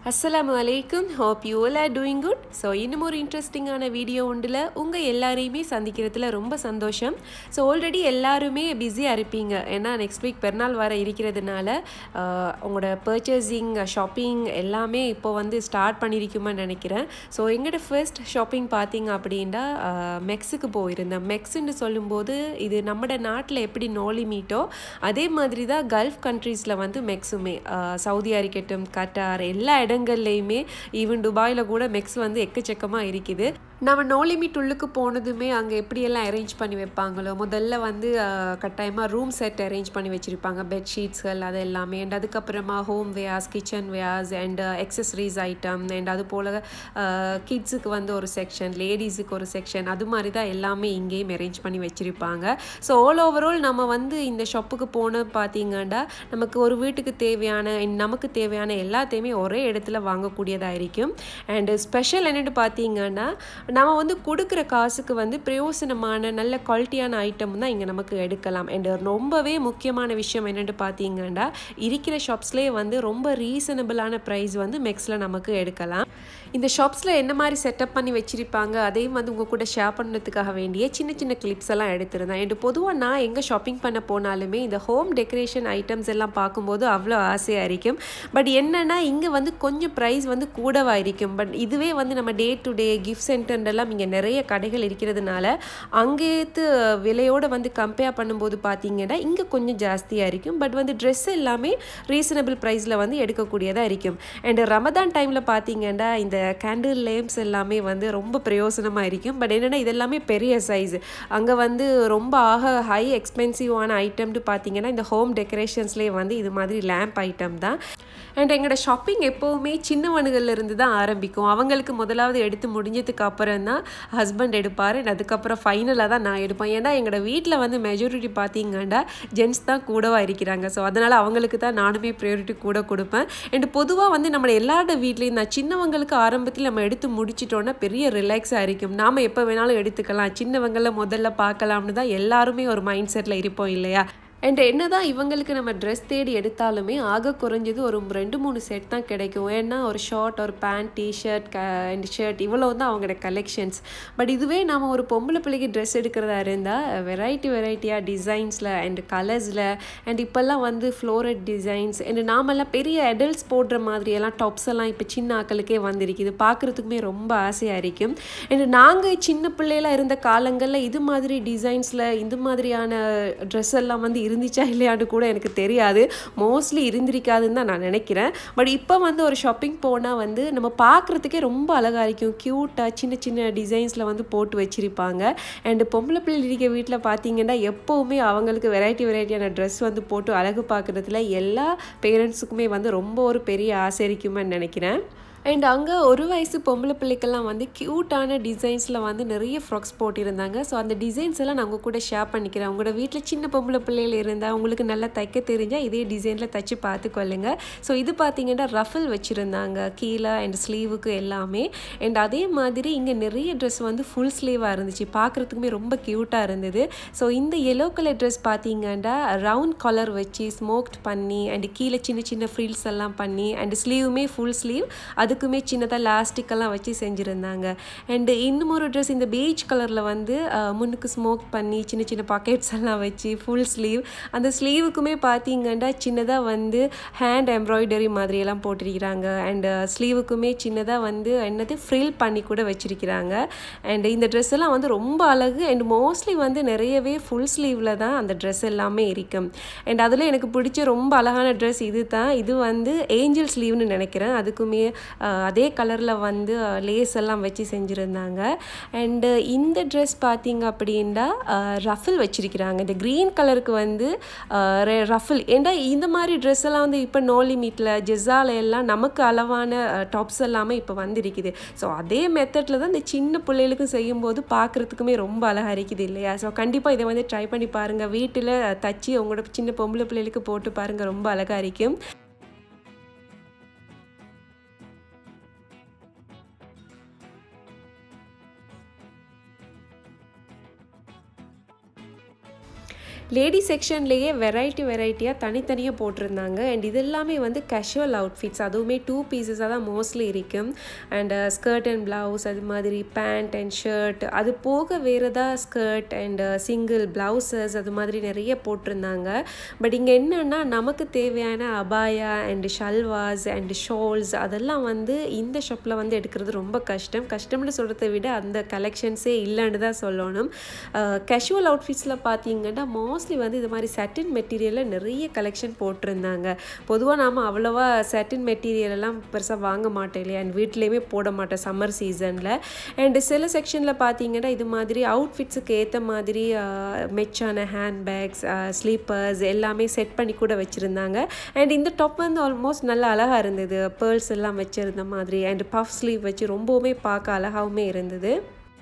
அஸ்ஸலாமு அலைக்கும் hope you all are doing good so இன்னும் ஒரு இன்ட்ரெஸ்டிங்கான வீடியோ ஒன்றில் உங்கள் எல்லாரையுமே சந்திக்கிறதுல ரொம்ப சந்தோஷம் ஸோ ஆல்ரெடி எல்லாருமே பிஸியாக இருப்பீங்க ஏன்னா நெக்ஸ்ட் வீக் பெருநாள் வர இருக்கிறதுனால ஆஹ், உங்களோட பர்ச்சேசிங் ஷாப்பிங் எல்லாமே இப்போ வந்து ஸ்டார்ட் பண்ணியிருக்குமான்னு நினைக்கிறேன் ஸோ எங்களோட ஃபர்ஸ்ட் ஷாப்பிங் பார்த்தீங்க அப்படின்னா மெக்ஸுக்கு போயிருந்தேன் மெக்ஸுன்னு சொல்லும்போது இது நம்மட நாட்டில் எப்படி நோலி மீட்டோ அதே மாதிரி தான் கல்ஃப் கண்ட்ரீஸில் வந்து மெக்ஸுமே ஆஹ், சவுதியா இருக்கட்டும் கட்டார் எல்லா இடங்கள்லையுமே ஈவன் துபாயில் கூட மெக்ஸ் வந்து எக்கச்சக்கமாக இருக்குது நம்ம நோ லிமிட் உள்ளுக்கு போனதுமே அங்கே எப்படியெல்லாம் அரேஞ்ச் பண்ணி வைப்பாங்களோ முதல்ல வந்து கட்டாயமாக ரூம் செட் அரேஞ்ச் பண்ணி வச்சுருப்பாங்க பெட்ஷீட்ஸ்கள் அது எல்லாமே அண்ட் அதுக்கப்புறமா home wares kitchen wares and accessories item and அது போல் கிட்ஸுக்கு வந்து ஒரு செக்ஷன் லேடிஸுக்கு ஒரு செக்ஷன் அது மாதிரி தான் எல்லாமே இங்கேயும் அரேஞ்ச் பண்ணி வச்சுருப்பாங்க ஸோ ஆல் ஓவரால் நம்ம வந்து இந்த ஷாப்புக்கு போன பார்த்தீங்கன்னா நமக்கு ஒரு வீட்டுக்கு தேவையான and நமக்கு தேவையான எல்லாத்தையுமே ஒரே இடத்துல வாங்கக்கூடியதாக இருக்கும் அண்டு ஸ்பெஷல் என்னென்னு பார்த்தீங்கன்னா நம்ம வந்து கொடுக்குற காசுக்கு வந்து பிரயோசனமான நல்ல குவாலிட்டியான ஐட்டம் தான் இங்கே நமக்கு எடுக்கலாம் அண்ட் ரொம்பவே முக்கியமான விஷயம் என்னென்னு பார்த்தீங்கன்னா இருக்கிற ஷாப்ஸ்லேயே வந்து ரொம்ப ரீசனபிளான ப்ரைஸ் வந்து மெக்ஸில் நமக்கு எடுக்கலாம் இந்த ஷாப்ஸில் என்ன மாதிரி செட்டப் பண்ணி வச்சுருப்பாங்க அதையும் வந்து உங்கள் கூட ஷேர் பண்ணுறதுக்காக வேண்டிய சின்ன சின்ன கிளிப்ஸ் எல்லாம் எடுத்திருந்தேன் அண்ட் பொதுவாக நான் எங்கே ஷாப்பிங் பண்ண போனாலுமே இந்த ஹோம் டெக்கரேஷன் ஐட்டம்ஸ் எல்லாம் பார்க்கும்போது அவ்வளோ ஆசையாக இருக்கும் பட் என்னென்னா இங்கே வந்து கொஞ்சம் ப்ரைஸ் வந்து கூடவா இருக்கும் பட் இதுவே வந்து நம்ம டே டு டே கிஃப்ட் சென்டர்லாம் இங்கே நிறைய கடைகள் இருக்கிறதுனால அங்கேத்து விலையோட வந்து கம்பேர் பண்ணும்போது பார்த்தீங்கன்னா இங்கே கொஞ்சம் ஜாஸ்தியாக இருக்கும் பட் வந்து ட்ரெஸ் எல்லாமே ரீசனபிள் ப்ரைஸில் வந்து எடுக்கக்கூடியதாக இருக்கும் அண்ட் ரமதான் டைமில் பார்த்தீங்கன்னா இந்த கேண்டில் லேம்ப்ஸ் எல்லாமே வந்து ரொம்ப பிரயோசனமாக இருக்கும் பட் என்னென்னா இதெல்லாமே பெரிய சைஸ் அங்கே வந்து ரொம்ப ஆக ஹை எக்ஸ்பென்சிவான ஐட்டம்னு பார்த்தீங்கன்னா இந்த ஹோம் டெக்கரேஷன்ஸ்லேயே வந்து இது மாதிரி லேம்ப் ஐட்டம் தான் அண்ட் எங்களோட ஷாப்பிங் எப்போவுமே சின்னவனுகள்ல இருந்து தான் ஆரம்பிக்கும் அவங்களுக்கு முதலாவது எடுத்து முடிஞ்சதுக்கு அப்புறம் தான் ஹஸ்பண்ட் எடுப்பார் and அதுக்கப்புறம் ஃபைனலாக தான் நான் எடுப்பேன் ஏன்னா எங்களோட வீட்டில் வந்து மெஜாரிட்டி பார்த்தீங்கன்னா ஜென்ஸ் தான் கூடவா இருக்கிறாங்க ஸோ அதனால் அவங்களுக்கு தான் நானுமே ப்ரையாரிட்டி கூட கொடுப்பேன் அண்ட் பொதுவாக வந்து நம்ம எல்லாரோட வீட்லேயும் நான் சின்னவங்களுக்கு ஆரம்பத்தில் நம்ம எடுத்து முடிச்சிட்டோன்னா பெரிய ரிலாக்ஸாக இருக்கும் நாம் எப்போ வேணாலும் எடுத்துக்கலாம் சின்னவங்கள முதல்ல பார்க்கலாம்னு தான் எல்லாருமே ஒரு மைண்ட் செட்டில் இருப்போம் இல்லையா அண்ட் என்னதான் இவங்களுக்கு நம்ம ட்ரெஸ் தேடி எடுத்தாலுமே ஆக குறைஞ்சது ஒரு ரெண்டு மூணு செட் தான் கிடைக்கும் ஏன்னா ஒரு ஷார்ட் ஒரு பேண்ட் டிஷர்ட் க அண்ட் ஷர்ட் இவ்வளோ தான் அவங்களோட கலெக்ஷன்ஸ் பட் இதுவே நம்ம ஒரு பொம்பளை பிள்ளைக்கு ட்ரெஸ் எடுக்கிறதா இருந்தால் வெரைட்டி வெரைட்டியாக டிசைன்ஸில் அண்ட் கலர்ஸில் அண்ட் இப்போல்லாம் வந்து ஃப்ளோரட் டிசைன்ஸ் அண்ட் நாமெல்லாம் பெரிய அடல்ட்ஸ் போடுற மாதிரியெல்லாம் டாப்ஸ் எல்லாம் இப்போ சின்ன ஆக்களுக்கே வந்திருக்குது பார்க்குறதுக்குமே ரொம்ப ஆசையாக இருக்கும் அண்ட் நாங்கள் சின்ன பிள்ளையில இருந்த காலங்களில் இது மாதிரி டிசைன்ஸில் இந்த மாதிரியான ட்ரெஸ் எல்லாம் வந்து இருந்துச்சா இல்லையான்னு கூட எனக்கு தெரியாது மோஸ்ட்லி இருந்திருக்காதுன்னு தான் நான் நினைக்கிறேன் பட் இப்போ வந்து ஒரு ஷாப்பிங் போனால் வந்து நம்ம பார்க்குறதுக்கே ரொம்ப அழகாக இருக்கும் க்யூட்டாக சின்ன சின்ன டிசைன்ஸில் வந்து போட்டு வச்சுருப்பாங்க அண்டு பொம்பளை பிள்ளை இருக்க வீட்டில் பார்த்தீங்கன்னா எப்போவுமே அவங்களுக்கு வெரைட்டி வெரைட்டியான ட்ரெஸ் வந்து போட்டு அழகு பார்க்குறதுல எல்லா பேரண்ட்ஸுக்குமே வந்து ரொம்ப ஒரு பெரிய ஆசை இருக்குமென்னு நினைக்கிறேன் அண்ட் அங்கே ஒரு வயசு பொம்பளை பிள்ளைக்கெல்லாம் வந்து க்யூட்டான டிசைன்ஸில் வந்து நிறைய ஃப்ராக்ஸ் போட்டிருந்தாங்க ஸோ அந்த டிசைன்ஸ் எல்லாம் நான் உங்கள் கூட ஷேர் பண்ணிக்கிறேன் உங்களோட வீட்டில் சின்ன பொம்பளை பிள்ளைகள் இருந்தால் உங்களுக்கு நல்லா தைக்க தெரிஞ்சால் இதே டிசைனில் தைச்சு பார்த்துக்கொள்ளுங்க ஸோ இது பார்த்தீங்கன்னா ரஃபில் வச்சுருந்தாங்க கீழே அண்ட் ஸ்லீவுக்கு எல்லாமே அண்ட் அதே மாதிரி இங்கே நிறைய ட்ரெஸ் வந்து ஃபுல் ஸ்லீவாக இருந்துச்சு பார்க்குறதுக்குமே ரொம்ப க்யூட்டாக இருந்தது ஸோ இந்த எல்லோ கலர் ட்ரெஸ் பார்த்தீங்கன்னா ரவுண்ட் கலர் வச்சு ஸ்மோக்ட் பண்ணி அண்ட் கீழே சின்ன சின்ன ஃப்ரில்ஸ் எல்லாம் பண்ணி அண்ட் ஸ்லீவுமே ஃபுல் ஸ்லீவ் அதுக்குமே சின்னதாக லாஸ்டிக்கெல்லாம் வச்சு செஞ்சுருந்தாங்க அண்டு இன்னும் ஒரு ட்ரெஸ் இந்த பீச் கலரில் வந்து அஹ், முன்னுக்கு ஸ்மோக் பண்ணி சின்ன சின்ன பாக்கெட்ஸ் எல்லாம் வச்சு ஃபுல் ஸ்லீவ் அந்த ஸ்லீவுக்குமே பார்த்தீங்கன்னா சின்னதாக வந்து ஹேண்ட் எம்ப்ராய்டரி மாதிரியெல்லாம் போட்டிருக்கிறாங்க அண்டு ஸ்லீவுக்குமே சின்னதாக வந்து என்னது ஃப்ரில் பண்ணி கூட வச்சிருக்கிறாங்க அண்ட் இந்த ட்ரெஸ் எல்லாம் வந்து ரொம்ப அழகு அண்ட் மோஸ்ட்லி வந்து நிறையவே ஃபுல் ஸ்லீவில் தான் அந்த ட்ரெஸ் எல்லாமே இருக்கும் அண்ட் அதில் எனக்கு பிடிச்ச ரொம்ப அழகான ட்ரெஸ் இது தான் இது வந்து ஏஞ்சல் ஸ்லீவ்னு நினைக்கிறேன் அதுக்குமே அஹ், அதே கலரில் வந்து லேஸ் எல்லாம் வச்சு செஞ்சுருந்தாங்க அண்டு இந்த ட்ரெஸ் பார்த்தீங்க அப்படின்னா ரஃபில் வச்சிருக்கிறாங்க இந்த க்ரீன் கலருக்கு வந்து ரஃபில் ஏன்டா இந்த மாதிரி ட்ரெஸ் எல்லாம் வந்து இப்போ நோ லிமிட்டில் ஜெஸால எல்லாம் நமக்கு அளவான டாப்ஸ் எல்லாமே இப்போ வந்திருக்குது ஸோ அதே மெத்தடில் தான் இந்த சின்ன பிள்ளைகளுக்கும் செய்யும்போது பார்க்குறதுக்குமே ரொம்ப அழகாக இருக்குது இல்லையா ஸோ கண்டிப்பாக இதை வந்து ட்ரை பண்ணி பாருங்கள் வீட்டில் தச்சு உங்களோட சின்ன பொம்பளை பிள்ளைகளுக்கு போட்டு பாருங்கள் ரொம்ப அழகாக இருக்கும் லேடி செக்ஷன்லேயே வெரைட்டி வெரைட்டியாக தனித்தனியாக போட்டிருந்தாங்க அண்ட் இது எல்லாமே வந்து கேஷுவல் அவுட்ஃபிட்ஸ் அதுவுமே டூ பீசஸாக தான் மோஸ்ட்லி இருக்கும் அண்ட் ஸ்கர்ட் அண்ட் ப்ளவுஸ் அது மாதிரி பேண்ட் அண்ட் ஷர்ட் அது போக வேறு ஏதாவது ஸ்கர்ட் அண்ட் சிங்கிள் ப்ளவுசஸ் அது மாதிரி நிறைய போட்டிருந்தாங்க பட் இங்கே என்னென்னா நமக்கு தேவையான அபாயா அண்ட் ஷல்வாஸ் அண்ட் ஷால்ஸ் அதெல்லாம் வந்து இந்த ஷாப்பில் வந்து எடுக்கிறது ரொம்ப கஷ்டம் கஷ்டம்னு சொல்கிறத விட அந்த கலெக்ஷன்ஸே இல்லைன்னு தான் சொல்லணும் கேஷுவல் அவுட்ஃபிட்ஸில் பார்த்தீங்கன்னா மோஸ்ட்லி வந்து இது மாதிரி சட்டின் மெட்டீரியலில் நிறைய கலெக்ஷன் போட்டிருந்தாங்க பொதுவாக நாம் அவ்வளோவா சட்டின் மெட்டீரியல் எல்லாம் பெருசாக வாங்க மாட்டோம் இல்லையா அண்ட் வீட்லேயுமே போட மாட்டோம் சம்மர் சீசனில் அண்ட் சில செக்ஷனில் பார்த்தீங்கன்னா இது மாதிரி அவுட்ஃபிட்ஸுக்கு ஏற்ற மாதிரி மெச்சான ஹேண்ட்பேக்ஸ் ஸ்லீப்பர்ஸ் எல்லாமே செட் பண்ணி கூட வச்சுருந்தாங்க அண்ட் இந்த டாப் வந்து ஆல்மோஸ்ட் நல்லா அழகாக இருந்தது பேர்ல்ஸ் எல்லாம் வச்சுருந்த மாதிரி அண்ட் பஃப் ஸ்லீவ் வச்சு ரொம்பவுமே பார்க்க அழகாகவுமே இருந்தது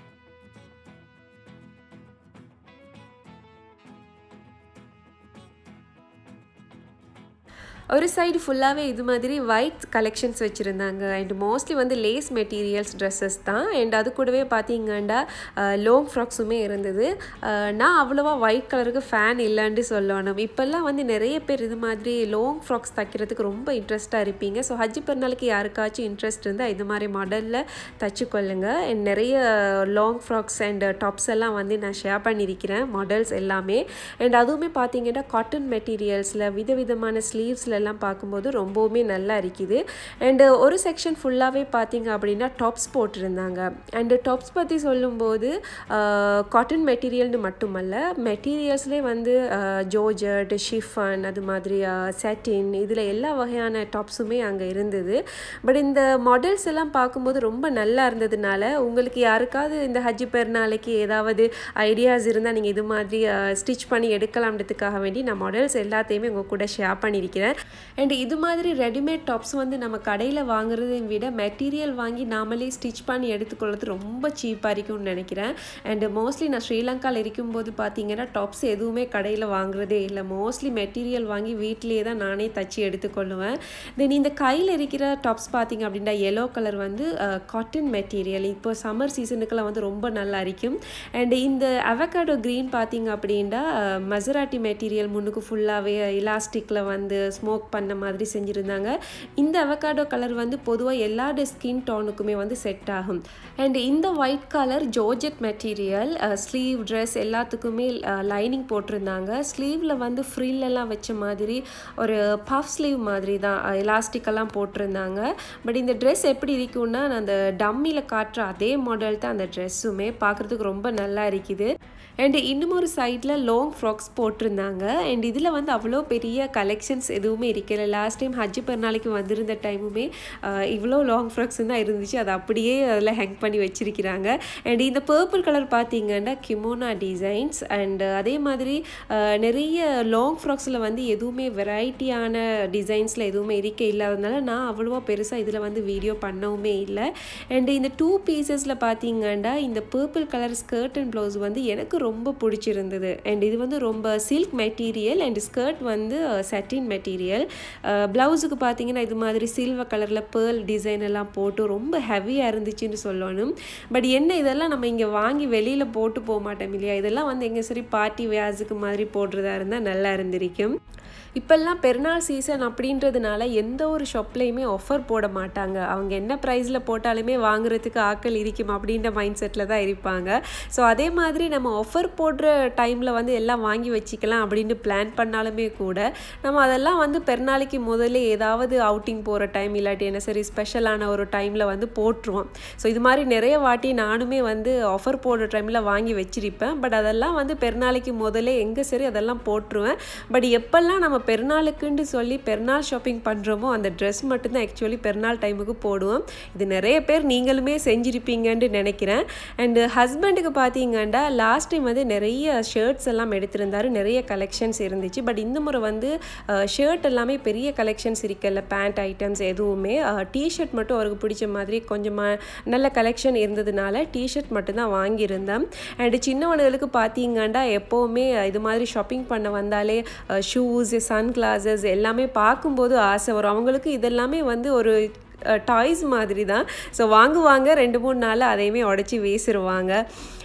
ஒரு சைடு ஃபுல்லாகவே இது மாதிரி ஒயிட் கலெக்ஷன்ஸ் வச்சுருந்தாங்க அண்ட் மோஸ்ட்லி வந்து லேஸ் மெட்டீரியல்ஸ் ட்ரெஸ்ஸஸ் தான் அண்ட் அது கூடவே பார்த்தீங்கன்னா லாங் ஃப்ராக்ஸுமே இருந்தது நான் அவ்வளோவா ஒயிட் கலருக்கு ஃபேன் இல்லைன்னு சொல்லணும் இப்போல்லாம் வந்து நிறைய பேர் இது மாதிரி லாங் ஃப்ராக்ஸ் தைக்கிறதுக்கு ரொம்ப இன்ட்ரெஸ்ட்டாக இருப்பீங்க ஸோ ஹஜ்ஜி பெருநாளுக்கு யாருக்காச்சும் இன்ட்ரெஸ்ட் இருந்தால் இது மாதிரி மாடலில் தச்சுக்கொள்ளுங்க அண்ட் நிறைய லாங் ஃப்ராக்ஸ் அண்ட் டாப்ஸ் எல்லாம் வந்து நான் ஷேர் பண்ணியிருக்கிறேன் மாடல்ஸ் எல்லாமே அண்ட் அதுவுமே பார்த்தீங்கன்னா காட்டன் மெட்டீரியல்ஸில் விதவிதமான ஸ்லீவ்ஸில் எல்லாம் பார்க்கும்போது ரொம்பவுமே நல்லா இருக்குது அண்டு ஒரு செக்ஷன் ஃபுல்லாகவே பார்த்தீங்க அப்படின்னா டாப்ஸ் போட்டிருந்தாங்க அண்டு டாப்ஸ் பற்றி சொல்லும்போது காட்டன் மெட்டீரியல்னு மட்டுமல்ல மெட்டீரியல்ஸ்லேயே வந்து ஜோஜட் ஷிஃபான் அது மாதிரி செட்டின் இதில் எல்லா வகையான டாப்ஸுமே அங்கே இருந்தது பட் இந்த மாடல்ஸ் எல்லாம் பார்க்கும்போது ரொம்ப நல்லா இருந்ததுனால உங்களுக்கு யாருக்காவது இந்த ஹஜ்ஜி பெருநாளைக்கு ஏதாவது ஐடியாஸ் இருந்தால் நீங்கள் இது மாதிரி ஸ்டிச் பண்ணி எடுக்கலாம்ன்றதுக்காக வேண்டி நான் மாடல்ஸ் எல்லாத்தையுமே உங்கள் கூட ஷேர் பண்ணியிருக்கிறேன் அண்ட் இது மாதிரி ரெடிமேட் டாப்ஸ் வந்து நம்ம கடையில் வாங்குறதை விட மெட்டீரியல் வாங்கி நாமளே ஸ்டிச் பண்ணி எடுத்துக்கொள்வது ரொம்ப சீப்பாக இருக்கும்னு நினைக்கிறேன் அண்ட் மோஸ்ட்லி நான் ஸ்ரீலங்காவில் இருக்கும்போது பார்த்தீங்கன்னா டாப்ஸ் எதுவுமே கடையில் வாங்குறதே இல்லை மோஸ்ட்லி மெட்டீரியல் வாங்கி வீட்லேயே தான் நானே தச்சு எடுத்துக்கொள்ளுவேன் தென் இந்த கையில் இருக்கிற டாப்ஸ் பார்த்தீங்க அப்படின்னா எல்லோ கலர் வந்து காட்டன் மெட்டீரியல் இப்போ சம்மர் சீசனுக்கெல்லாம் வந்து ரொம்ப நல்லா இருக்கும் அண்ட் இந்த அவகாடோ க்ரீன் பார்த்தீங்க அப்படின்னா மசராட்டி மெட்டீரியல் முன்னுக்கு ஃபுல்லாகவே இலாஸ்டிக்கில் வந்து ஸ்மோக் பண்ண மாதிரி செஞ்சுருந்தாங்க இந்த அவகாடோ கலர் வந்து பொதுவாக எல்லாரோட ஸ்கின் டோனுக்குமே வந்து செட் ஆகும் அண்ட் இந்த white colour georgette material sleeve dress எல்லாத்துக்குமே லைனிங் போட்டிருந்தாங்க ஸ்லீவில் வந்து ஃப்ரில்லெல்லாம் வச்ச மாதிரி ஒரு பஃப் ஸ்லீவ் மாதிரி தான் எலாஸ்டிக்கெல்லாம் போட்டிருந்தாங்க பட் இந்த ட்ரெஸ் எப்படி இருக்குன்னா அந்த டம்மியில் காட்டுற அதே மாடல் தான் அந்த ட்ரெஸ்ஸுமே பார்க்குறதுக்கு ரொம்ப நல்லா இருக்குது அண்ட் இன்னும் ஒரு சைடில் லாங் ஃப்ராக்ஸ் போட்டிருந்தாங்க அண்ட் இதில் வந்து அவ்வளோ பெரிய கலெக்ஷன்ஸ் எதுவுமே இருக்கல லாஸ்ட் டைம் ஹஜ்ஜு பெருநாளைக்கு வந்திருந்த டைமுமே இவ்வளோ லாங் ஃப்ராக்ஸ் தான் இருந்துச்சு அதை அப்படியே அதில் ஹேங் பண்ணி வச்சுருக்கிறாங்க அண்ட் இந்த பர்பிள் கலர் பார்த்தீங்கன்னா கிமோனா டிசைன்ஸ் அண்ட் அதே மாதிரி நிறைய லாங் ஃப்ராக்ஸில் வந்து எதுவுமே வெரைட்டியான டிசைன்ஸில் எதுவுமே இருக்க இல்லாததுனால நான் அவ்வளோவா பெருசாக இதில் வந்து வீடியோ பண்ணவுமே இல்லை அண்ட் இந்த டூ பீசஸில் பார்த்தீங்கன்னா இந்த purple colour skirt and blouse வந்து எனக்கு ரொம்ப பிடிச்சிருந்தது அண்ட் இது வந்து ரொம்ப சில்க் மெட்டீரியல் அண்ட் ஸ்கர்ட் வந்து சட்டின் மெட்டீரியல் ப்ளவுஸுக்கு பார்த்தீங்கன்னா இது மாதிரி சில்வர் கலரில் பேர்ல் டிசைன் எல்லாம் போட்டு ரொம்ப ஹெவியாக இருந்துச்சுன்னு சொல்லணும் பட் என்ன இதெல்லாம் நம்ம இங்கே வாங்கி வெளியில் போட்டு போக மாட்டோம் இல்லையா இதெல்லாம் வந்து எங்கே சரி பார்ட்டி வியாஸுக்கு மாதிரி போடுறதா இருந்தால் நல்லா இருந்திருக்கும் இப்போல்லாம் பெருநாள் சீசன் அப்படின்றதுனால எந்த ஒரு ஷாப்லேயுமே ஆஃபர் போட மாட்டாங்க அவங்க என்ன ப்ரைஸில் போட்டாலுமே வாங்குறதுக்கு ஆக்கள் இருக்கும் அப்படின்ற மைண்ட் செட்டில் தான் இருப்பாங்க ஸோ அதே மாதிரி நம்ம ஆஃபர் போடுற டைமில் வந்து எல்லாம் வாங்கி வச்சுக்கலாம் அப்படின்னு பிளான் பண்ணாலுமே கூட நம்ம அதெல்லாம் வந்து பெருநாளைக்கு முதல்ல ஏதாவது அவுட்டிங் போகிற டைம் இல்லாட்டி என்ன சரி ஸ்பெஷலான ஒரு டைமில் வந்து போட்டுருவோம் ஸோ இது மாதிரி நிறைய வாட்டி நானுமே வந்து ஆஃபர் போடுற டைமில் வாங்கி வச்சிருப்பேன் பட் அதெல்லாம் வந்து பெருநாளைக்கு முதல்ல எங்கே சரி அதெல்லாம் போட்டுருவேன் பட் எப்போல்லாம் நம்ம பெருநாளுக்குன்னு சொல்லி பெருநாள் ஷாப்பிங் பண்ணுறோமோ அந்த ட்ரெஸ் மட்டும்தான் ஆக்சுவலி பெருநாள் டைமுக்கு போடுவோம் இது நிறைய பேர் நீங்களுமே செஞ்சுருப்பீங்கன்னு நினைக்கிறேன் அண்டு ஹஸ்பண்டுக்கு பார்த்தீங்கன்னா லாஸ்ட் டைம் வந்து நிறைய ஷர்ட்ஸ் எல்லாம் எடுத்திருந்தாரு நிறைய கலெக்ஷன்ஸ் இருந்துச்சு பட் இந்த முறை வந்து ஷர்ட் எல்லாமே பெரிய கலெக்ஷன்ஸ் இருக்குல்ல பேண்ட் ஐட்டம்ஸ் எதுவுமே டிஷர்ட் மட்டும் அவருக்கு பிடிச்ச மாதிரி கொஞ்சமாக நல்ல கலெக்ஷன் இருந்ததுனால டிஷர்ட் மட்டும்தான் வாங்கியிருந்தேன் அண்டு சின்னவனுங்களுக்கு பார்த்தீங்கன்னா எப்போவுமே இது மாதிரி ஷாப்பிங் பண்ண வந்தாலே ஷூஸ் சன் கிளாஸஸ் எல்லாமே பார்க்கும்போது ஆசை வரும் அவங்களுக்கு இதெல்லாமே வந்து ஒரு டாய்ஸ் மாதிரி தான் ஸோ வாங்குவாங்க ரெண்டு மூணு நாள் அதையுமே உடச்சி வீசிடுவாங்க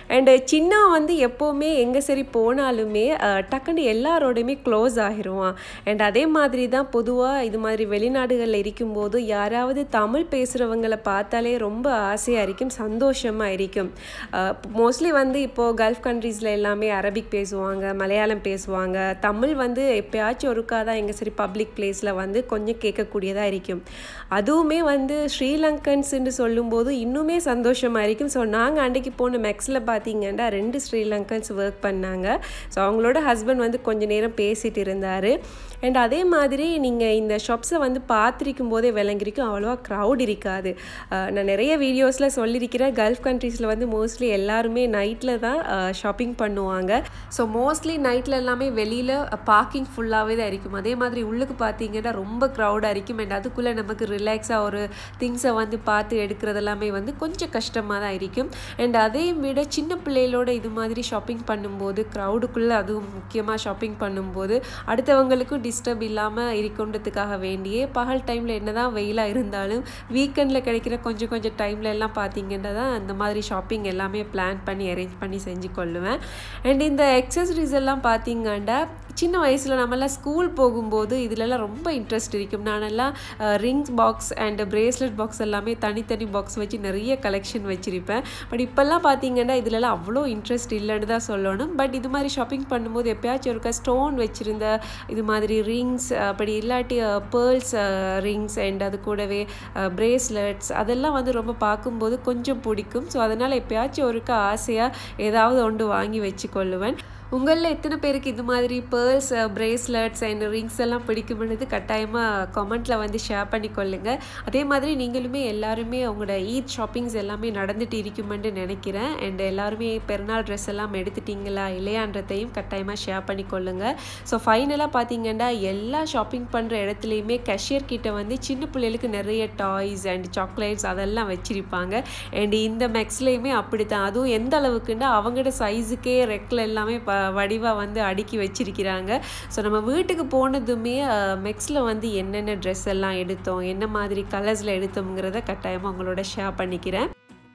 அண்டு சின்ன வந்து எப்போவுமே எங்கே சரி போனாலுமே அஹ், டக்குன்னு எல்லாரோடையுமே க்ளோஸ் ஆகிருவான் அண்ட் அதே மாதிரி தான் பொதுவாக இது மாதிரி வெளிநாடுகளில் இருக்கும்போது யாராவது தமிழ் பேசுகிறவங்களை பார்த்தாலே ரொம்ப ஆசையாக இருக்கும் சந்தோஷமாக இருக்கும் மோஸ்ட்லி வந்து இப்போது கல்ஃப் கண்ட்ரீஸில் எல்லாமே அரபிக் பேசுவாங்க மலையாளம் பேசுவாங்க தமிழ் வந்து எப்பயாச்சும் ஒருக்கா தான் எங்கே சரி பப்ளிக் பிளேஸில் வந்து கொஞ்சம் கேட்கக்கூடியதாக இருக்கும் அதுவுமே வந்து ஸ்ரீலங்கன்ஸ்ன்னு சொல்லும்போது இன்னுமே சந்தோஷமாக இருக்கும் ஸோ நாங்கள் அன்றைக்கி போன மெக்ஸில் பார்த்தீங்கன்னா ரெண்டு ஸ்ரீலங்கன்ஸ் ஒர்க் பண்ணாங்க ஸோ அவங்களோட ஹஸ்பண்ட் வந்து கொஞ்ச நேரம் பேசிட்டு இருந்தார் அண்ட் அதே மாதிரி நீங்கள் இந்த ஷாப்ஸை வந்து பார்த்துருக்கும் போதே விளங்கிருக்கும் அவ்வளோவா க்ரௌட் இருக்காது அஹ் நான் நிறைய வீடியோஸில் சொல்லியிருக்கிறேன் கல்ஃப் கண்ட்ரீஸில் வந்து மோஸ்ட்லி எல்லாருமே நைட்டில் தான் ஷாப்பிங் பண்ணுவாங்க ஸோ மோஸ்ட்லி நைட்டில் எல்லாமே வெளியில் பார்க்கிங் ஃபுல்லாகவே தான் இருக்கும் அதே மாதிரி உள்ளுக்கு பார்த்தீங்கன்னா ரொம்ப க்ரௌடாக இருக்கும் அண்ட் அதுக்குள்ளே நமக்கு ரிலாக்ஸாக ஒரு திங்ஸை வந்து பார்த்து எடுக்கிறது எல்லாமே வந்து கொஞ்சம் கஷ்டமாக தான் இருக்கும் அண்ட் அதையும் விட சின்ன பிள்ளைகளோட இது மாதிரி ஷாப்பிங் பண்ணும்போது க்ரௌடுக்குள்ளே அதுவும் முக்கியமாக ஷாப்பிங் பண்ணும்போது அடுத்தவங்களுக்கும் டிஸ்டர்ப் இல்லாமல் இருக்கணுன்றதுக்காக வேண்டியே பகல் டைமில் என்ன தான் வெயிலாக இருந்தாலும் வீக்கெண்டில் கிடைக்கிற கொஞ்சம் கொஞ்சம் டைமில் எல்லாம் பார்த்தீங்கன்னா தான் அந்த மாதிரி ஷாப்பிங் எல்லாமே பிளான் பண்ணி அரேஞ்ச் பண்ணி செஞ்சு கொள்ளுவேன் அண்ட் இந்த எக்ஸசரிஸ் எல்லாம் பார்த்தீங்கன்னா சின்ன வயசில் நம்மளாம் ஸ்கூல் போகும்போது இதிலெல்லாம் ரொம்ப இன்ட்ரெஸ்ட் இருக்கும் நானெல்லாம் rings box and bracelet box எல்லாமே தனித்தனி பாக்ஸ் வச்சு நிறைய கலெக்ஷன் வச்சுருப்பேன் பட் இப்போல்லாம் பார்த்தீங்கன்னா இதிலெல்லாம் அவ்வளோ இன்ட்ரெஸ்ட் இல்லைன்னு தான் சொல்லணும் பட் இது மாதிரி ஷாப்பிங் பண்ணும்போது எப்பயாச்சும் ஒருக்கா ஸ்டோன் வச்சுருந்த இது மாதிரி ரிங்ஸ் அப்படி இல்லாட்டி பேர்ல்ஸ் ரிங்ஸ் அண்ட் அது கூடவே பிரேஸ்லெட்ஸ் அதெல்லாம் வந்து ரொம்ப பார்க்கும்போது கொஞ்சம் பிடிக்கும் ஸோ அதனால் எப்பயாச்சும் ஒருக்கா ஆசையாக ஏதாவது ஒன்று வாங்கி வச்சுக்கொள்ளுவேன் உங்களில் எத்தனை பேருக்கு இது மாதிரி பேர்ல்ஸ் பிரேஸ்லெட்ஸ் அண்ட் ரிங்ஸ் எல்லாம் பிடிக்கும்ன்றது கட்டாயமாக கமெண்ட்டில் வந்து ஷேர் பண்ணிக்கொள்ளுங்க அதே மாதிரி நீங்களுமே எல்லாருமே உங்களோட ஈத் ஷாப்பிங்ஸ் எல்லாமே நடந்துட்டு இருக்குமென்று நினைக்கிறேன் அண்ட் எல்லாருமே பெருநாள் ட்ரெஸ் எல்லாம் எடுத்துட்டீங்களா இல்லையான்றதையும் கட்டாயமாக ஷேர் பண்ணிக்கொள்ளுங்க ஸோ ஃபைனலாக பார்த்தீங்கன்னா எல்லா ஷாப்பிங் பண்ணுற இடத்துலையுமே கேஷியர் கிட்ட வந்து சின்ன பிள்ளைகளுக்கு நிறைய டாய்ஸ் அண்ட் சாக்லேட்ஸ் அதெல்லாம் வச்சிருப்பாங்க அண்ட் இந்த மெக்ஸ்லேயுமே அப்படி தான் அதுவும் எந்த அளவுக்குன்னா அவங்களோட சைஸுக்கே ரெக்கில் எல்லாமே ப வடிவாக வந்து அடுக்கி வச்சிருக்கிறாங்க ஸோ நம்ம வீட்டுக்கு போனதுமே மெக்ஸில் வந்து என்னென்ன ட்ரெஸ் எல்லாம் எடுத்தோம் என்ன மாதிரி கலர்ஸில் எடுத்தோங்கிறத கட்டாயமாக உங்களோட ஷேர் பண்ணிக்கிறேன்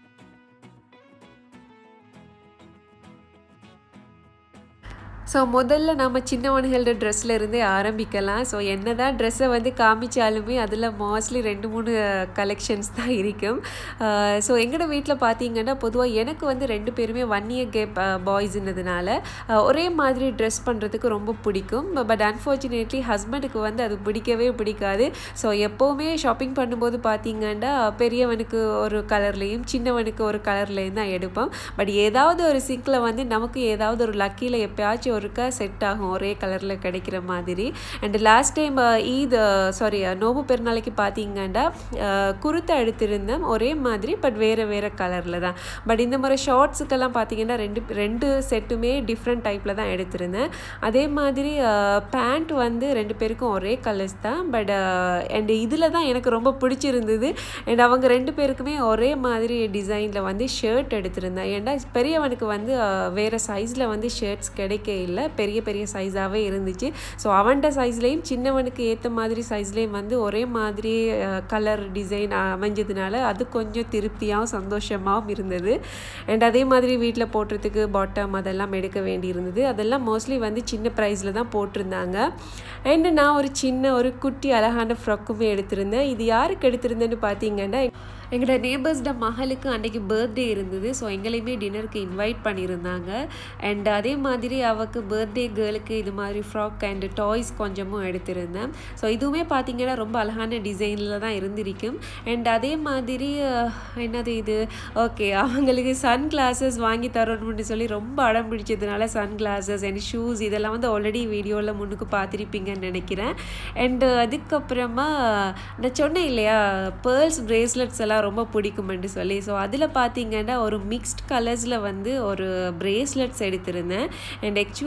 ஸோ முதல்ல நம்ம சின்னவனுகளோட ட்ரெஸ்ஸில் இருந்தே ஆரம்பிக்கலாம் ஸோ என்ன தான் ட்ரெஸ்ஸை வந்து காமிச்சாலுமே அதில் மோஸ்ட்லி ரெண்டு மூணு கலெக்ஷன்ஸ் தான் இருக்கும் ஸோ எங்களோட வீட்டில் பார்த்தீங்கன்னா பொதுவாக எனக்கு வந்து ரெண்டு பேருமே ஒன் இயர் கேப் பாய்ஸ்ன்றதுனால ஒரே மாதிரி ட்ரெஸ் பண்ணுறதுக்கு ரொம்ப பிடிக்கும் பட் அன்ஃபார்ச்சுனேட்லி ஹஸ்பண்டுக்கு வந்து அது பிடிக்கவே பிடிக்காது ஸோ எப்போவுமே ஷாப்பிங் பண்ணும்போது பார்த்தீங்கன்னா பெரியவனுக்கு ஒரு கலர்லேயும் சின்னவனுக்கு ஒரு கலர்லேயும் தான் எடுப்போம் பட் ஏதாவது ஒரு சிங்கில் வந்து நமக்கு ஏதாவது ஒரு லக்கியில் எப்பயாச்சும் ஒருக்கா செட் ஆகும் ஒரே கலரில் கிடைக்கிற மாதிரி and last time Eid sorry நோம்பு பெருநாளைக்கு பார்த்தீங்கன்னா குருத்தை எடுத்திருந்தேன் ஒரே மாதிரி பட் வேறு வேறு கலரில் தான் பட் இந்த மாதிரி ஷார்ட்ஸுக்கெல்லாம் பார்த்தீங்கன்னா ரெண்டு ரெண்டு செட்டுமே டிஃப்ரெண்ட் டைப்பில் தான் எடுத்திருந்தேன் அதே மாதிரி பேண்ட் வந்து ரெண்டு பேருக்கும் ஒரே கலர்ஸ் தான் பட் அண்ட் இதில் தான் எனக்கு ரொம்ப பிடிச்சிருந்தது அண்ட் அவங்க ரெண்டு பேருக்குமே ஒரே மாதிரி டிசைனில் வந்து ஷர்ட் எடுத்திருந்தேன் ஏன்னா பெரியவனுக்கு வந்து வேறு சைஸில் வந்து ஷர்ட்ஸ் கிடைக்க இல்லை பெரிய பெரிய சைஸாகவே இருந்துச்சு ஸோ அவன்கிட்ட சைஸ்லேயும் சின்னவனுக்கு ஏற்ற மாதிரி சைஸ்லேயும் வந்து ஒரே மாதிரி கலர் டிசைன் அமைஞ்சதுனால அது கொஞ்சம் திருப்தியாகவும் சந்தோஷமாகவும் இருந்தது அண்ட் அதே மாதிரி வீட்டில் போடுறதுக்கு பாட்டம் அதெல்லாம் எடுக்க வேண்டி இருந்தது அதெல்லாம் மோஸ்ட்லி வந்து சின்ன ப்ரைஸில் தான் போட்டிருந்தாங்க அண்டு நான் ஒரு சின்ன ஒரு குட்டி அழகான ஃப்ராக்குமே எடுத்திருந்தேன் இது யாருக்கு எடுத்திருந்தேன்னு பார்த்தீங்கன்னா எங்களோட நேபர்ஸ்ட மகளுக்கு அன்றைக்கி பர்த்டே இருந்தது ஸோ எங்களையுமே டின்னருக்கு இன்வைட் பண்ணியிருந்தாங்க அண்ட் அதே மாதிரி அவൾക്ക് பர்த்டே கேர்ளுக்கு இது மாதிரி ஃப்ராக் அண்ட் டாய்ஸ் கொஞ்சமும் எடுத்திருந்தேன் ஸோ இதுவுமே பார்த்தீங்கன்னா ரொம்ப அழகான டிசைனில் தான் இருந்திருக்கும் அண்ட் அதே மாதிரி என்னது இது ஓகே அவங்களுக்கு சன் கிளாஸஸ் வாங்கி தரணும்னு சொல்லி ரொம்ப அடம் பிடிச்சதுனால சன் கிளாஸஸ் அண்ட் ஷூஸ் இதெல்லாம் வந்து ஆல்ரெடி வீடியோவில் முன்னுக்கு பார்த்துருப்பீங்கன்னு நினைக்கிறேன் அண்டு அதுக்கப்புறமா நான் சொன்னேன் இல்லையா பேர்ல்ஸ் பிரேஸ்லெட்ஸ் எல்லாம் ரொம்ப பிடிக்குமென்று சொல்லி ஸோ அதில் பார்த்தீங்கன்னா ஒரு மிக்ஸ்ட் கலர்ஸில் வந்து ஒரு பிரேஸ்லெட்ஸ் எடுத்திருந்தேன் அண்ட் ஆக்சுவலி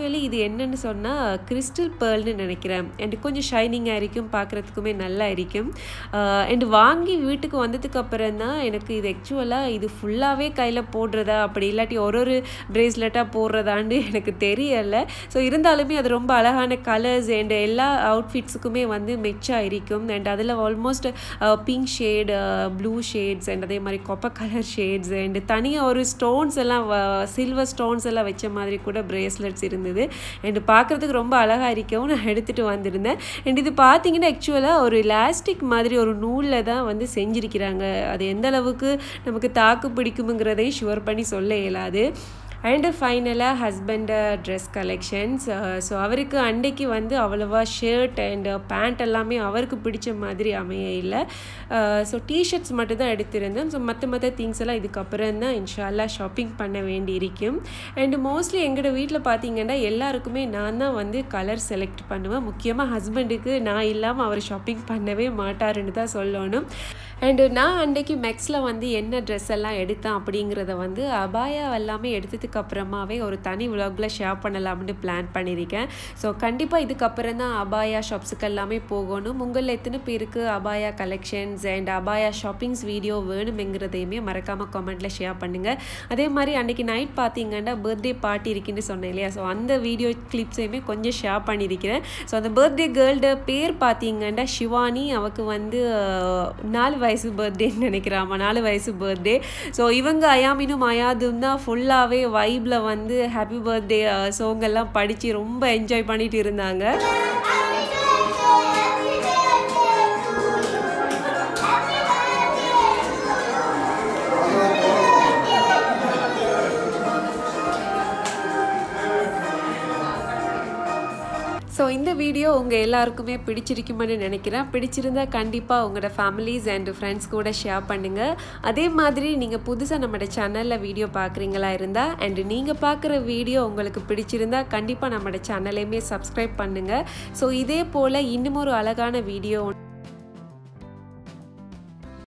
ஆக்சுவலி இது என்னன்னு சொன்னால் கிறிஸ்டல் பேர்ல்னு நினைக்கிறேன் அண்ட் கொஞ்சம் ஷைனிங்காக இருக்கும் பார்க்குறதுக்குமே நல்லா இருக்கும் அண்ட் வாங்கி வீட்டுக்கு வந்ததுக்கு அப்புறம் தான் எனக்கு இது ஆக்சுவலாக இது ஃபுல்லாகவே கையில் போடுறதா அப்படி இல்லாட்டி ஒரு ஒரு ப்ரேஸ்லெட்டாக போடுறதான்னு எனக்கு தெரியலை ஸோ இருந்தாலுமே அது ரொம்ப அழகான கலர்ஸ் அண்ட் எல்லா அவுட்ஃபிட்ஸுக்குமே வந்து மெச்சாக இருக்கும் அண்ட் அதில் almost pink shade blue shades and அதே மாதிரி கொப்பை கலர் ஷேட்ஸ் அண்ட் தனியாக ஒரு ஸ்டோன்ஸ் எல்லாம் சில்வர் ஸ்டோன்ஸ் எல்லாம் வச்ச மாதிரி கூட ப்ரேஸ்லெட்ஸ் இருந்தது அண்ட் பார்க்குறதுக்கு ரொம்ப அழகாக இருக்கவும் நான் எடுத்துகிட்டு வந்திருந்தேன் அண்ட் இது பார்த்தீங்கன்னா ஆக்சுவலாக ஒரு எலாஸ்டிக் மாதிரி ஒரு நூலில் தான் வந்து செஞ்சுருக்கிறாங்க அது எந்த அளவுக்கு நமக்கு தாக்கு பிடிக்குமுங்கிறதையும் ஷுவர் பண்ணி சொல்ல இயலாது அண்டு ஃபைனலாக ஹஸ்பண்ட் ட்ரெஸ் கலெக்ஷன்ஸ் ஸோ அவருக்கு அன்றைக்கு வந்து அவ்வளோவா ஷர்ட் அண்ட் பேண்ட் எல்லாமே அவருக்கு பிடிச்ச மாதிரி அமைய இல்லை ஸோ டிஷர்ட்ஸ் மட்டும் தான் எடுத்திருந்தேன் ஸோ மற்ற மற்ற திங்ஸ் எல்லாம் இதுக்கப்புறம் தான் இன்ஷால்லா ஷாப்பிங் பண்ண வேண்டி இருக்கும் அண்டு மோஸ்ட்லி எங்களோட வீட்டில் பார்த்தீங்கன்னா எல்லாருக்குமே நான் தான் வந்து கலர் செலக்ட் பண்ணுவேன் முக்கியமாக ஹஸ்பண்டுக்கு நான் இல்லாமல் அவர் ஷாப்பிங் பண்ணவே மாட்டாருன்னு தான் சொல்லணும் அண்டு நான் அன்றைக்கி மெக்ஸில் வந்து என்ன ட்ரெஸ் எல்லாம் எடுத்தேன் அப்படிங்கிறத வந்து அபாயா எல்லாமே எடுத்ததுக்கு அப்புறமாவே ஒரு தனி விலாகில் ஷேர் பண்ணலாம்னு பிளான் பண்ணியிருக்கேன் ஸோ கண்டிப்பாக இதுக்கப்புறம் தான் அபாயா ஷாப்ஸுக்கு எல்லாமே போகணும் உங்களில் எத்தனை பேருக்கு அபாயா கலெக்ஷன்ஸ் அண்ட் அபாயா ஷாப்பிங்ஸ் வீடியோ வேணுமெங்கிறதையுமே மறக்காமல் கமெண்ட்டில் ஷேர் பண்ணுங்கள் அதே மாதிரி அன்றைக்கி நைட் பார்த்தீங்கன்னா பர்த்டே பார்ட்டி இருக்குன்னு சொன்னேன் இல்லையா ஸோ அந்த வீடியோ கிளிப்ஸையுமே கொஞ்சம் ஷேர் பண்ணியிருக்கிறேன் ஸோ அந்த பர்த்டே கேர்ள்ட பேர் பார்த்தீங்கன்னா சிவானி அவக்கு வந்து நாலு வயசு பர்த்டேன்னு நினைக்கிறாமா நாலு வயசு பர்த்டே ஸோ இவங்க அயாமினும் அயாதும் தான் ஃபுல்லாகவே வைப்பில் வந்து ஹாப்பி பர்த்டே சாங் எல்லாம் படித்து ரொம்ப என்ஜாய் பண்ணிட்டு இருந்தாங்க ஸோ இந்த வீடியோ உங்கள் எல்லாருக்குமே பிடிச்சிருக்குமென்னு நினைக்கிறேன் பிடிச்சிருந்தா கண்டிப்பாக உங்களோட ஃபேமிலிஸ் அண்ட் ஃப்ரெண்ட்ஸ் கூட ஷேர் பண்ணுங்கள் அதே மாதிரி நீங்கள் புதுசாக நம்மளோட சேனலில் வீடியோ பார்க்குறீங்களா இருந்தால் அண்ட் நீங்கள் பார்க்குற வீடியோ உங்களுக்கு பிடிச்சிருந்தா கண்டிப்பாக நம்மளோட சேனலையுமே சப்ஸ்கிரைப் பண்ணுங்கள் ஸோ இதே போல் இன்னும் ஒரு அழகான வீடியோ